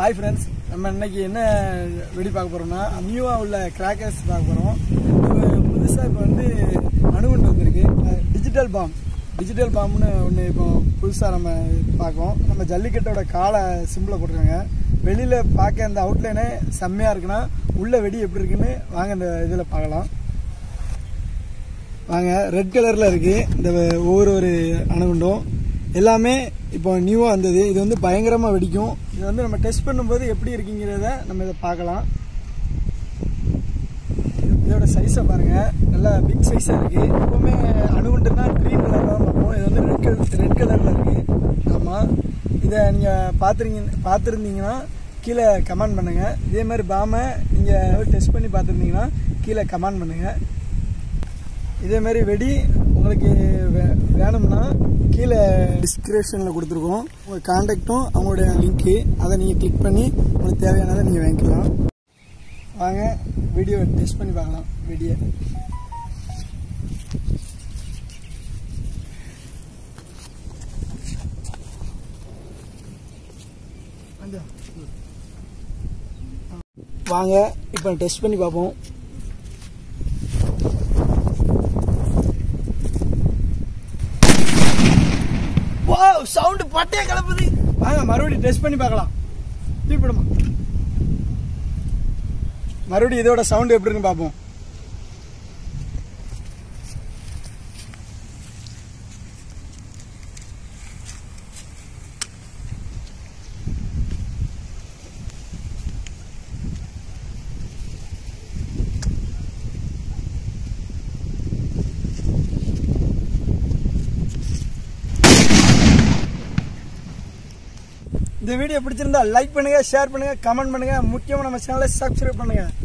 hi friends நம்ம இன்னைக்கு என்ன வெடி பார்க்க போறோம்னா நியூவாக உள்ள கிராக்கர்ஸ் பார்க்க போகிறோம் புதுசாக இப்போ வந்து அணுகுண்டு வந்திருக்கு டிஜிட்டல் பாம் டிஜிட்டல் பாம்னு ஒன்று இப்போ புதுசாக நம்ம பார்க்கோம் நம்ம ஜல்லிக்கட்டோட காலை சிம்பிளை போட்டிருக்காங்க வெளியில் பார்க்க அந்த அவுட்லைனே செம்மையாக இருக்குன்னா உள்ள வெடி எப்படி இருக்குன்னு வாங்க இந்த இதில் பார்க்கலாம் வாங்க ரெட் கலரில் இருக்குது இந்த ஒவ்வொரு ஒரு அணுகுண்டும் எல்லாமே இப்போ நியூவாக வந்தது இது வந்து பயங்கரமாக வெடிக்கும் இது வந்து நம்ம டெஸ்ட் பண்ணும்போது எப்படி இருக்குங்கிறத நம்ம இதை பார்க்கலாம் இதோட சைஸை பாருங்கள் நல்லா பிக் சைஸாக இருக்குது எப்போவுமே அணுகுண்டுனா க்ரீன் கலரில் தான் பார்ப்போம் இது வந்து ரெட் கலர் ரெட் கலரில் இருக்குது ஆமாம் இதை நீங்கள் பார்த்துருங்க பார்த்துருந்தீங்கன்னா கீழே கமெண்ட் பண்ணுங்கள் இதே மாதிரி பாமை நீங்கள் டெஸ்ட் பண்ணி பார்த்துருந்தீங்கன்னா கீழே கமெண்ட் பண்ணுங்கள் இதே மாதிரி வெடி உங்களுக்கு வே- வேணும்னா கீழே டிஸ்கிரிப்ஷனில் கொடுத்துருக்கோம் உங்கள் காண்டாக்டும் அவங்களுடைய லிங்க்கு அதை நீங்கள் கிளிக் பண்ணி உங்களுக்கு தேவையானதை நீங்கள் வாங்கிக்கலாம் வாங்க வீடியோ டெஸ்ட் பண்ணி பார்க்கலாம் வெடியை வாங்க இப்போ டெஸ்ட் பண்ணி பார்ப்போம் வாவ் சவுண்ட் பட்டையா கலப்புது வாங்க மறுபடியும் டெஸ்ட் பண்ணி பார்க்கலாம் தூக்கிடுமா மறுபடியும் இதோட சவுண்ட் எப்படி இருக்குன்னு பார்ப்போம் இந்த வீடியோ பிடிச்சிருந்தா லைக் பண்ணுங்க ஷேர் பண்ணுங்க கமெண்ட் பண்ணுங்க முக்கியமா நம்ம சேனலை சப்ஸ்கிரைப் பண்ணுங்க